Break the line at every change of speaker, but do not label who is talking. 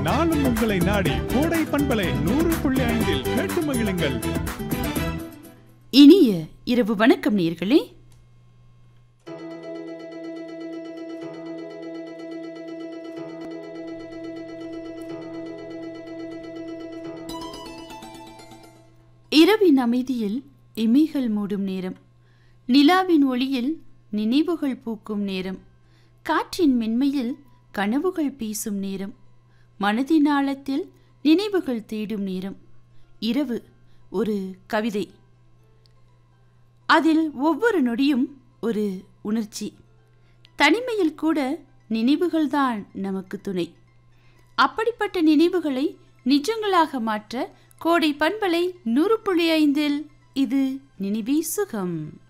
நாளும் உங்களை நாடி கோடை பண்பலை நூறு புள்ளி ஐந்தில் கேட்டு மகிழுங்கள்
இனிய இரவு வணக்கம் நேர்களே இரவின் அமைதியில் இமைகள் மூடும் நேரம் நிலாவின் ஒளியில் நினைவுகள் பூக்கும் நேரம் காற்றின் மென்மையில் கனவுகள் பேசும் நேரம் மனதின் ஆழத்தில் நினைவுகள் தேடும் நேரம் இரவு ஒரு கவிதை அதில் ஒவ்வொரு நொடியும் ஒரு உணர்ச்சி தனிமையில் கூட நினைவுகள்தான் நமக்கு துணை அப்படிப்பட்ட நினைவுகளை நிஜங்களாக மாற்ற கோடை பண்பலை நூறு புள்ளி ஐந்தில் இது நினைவே சுகம்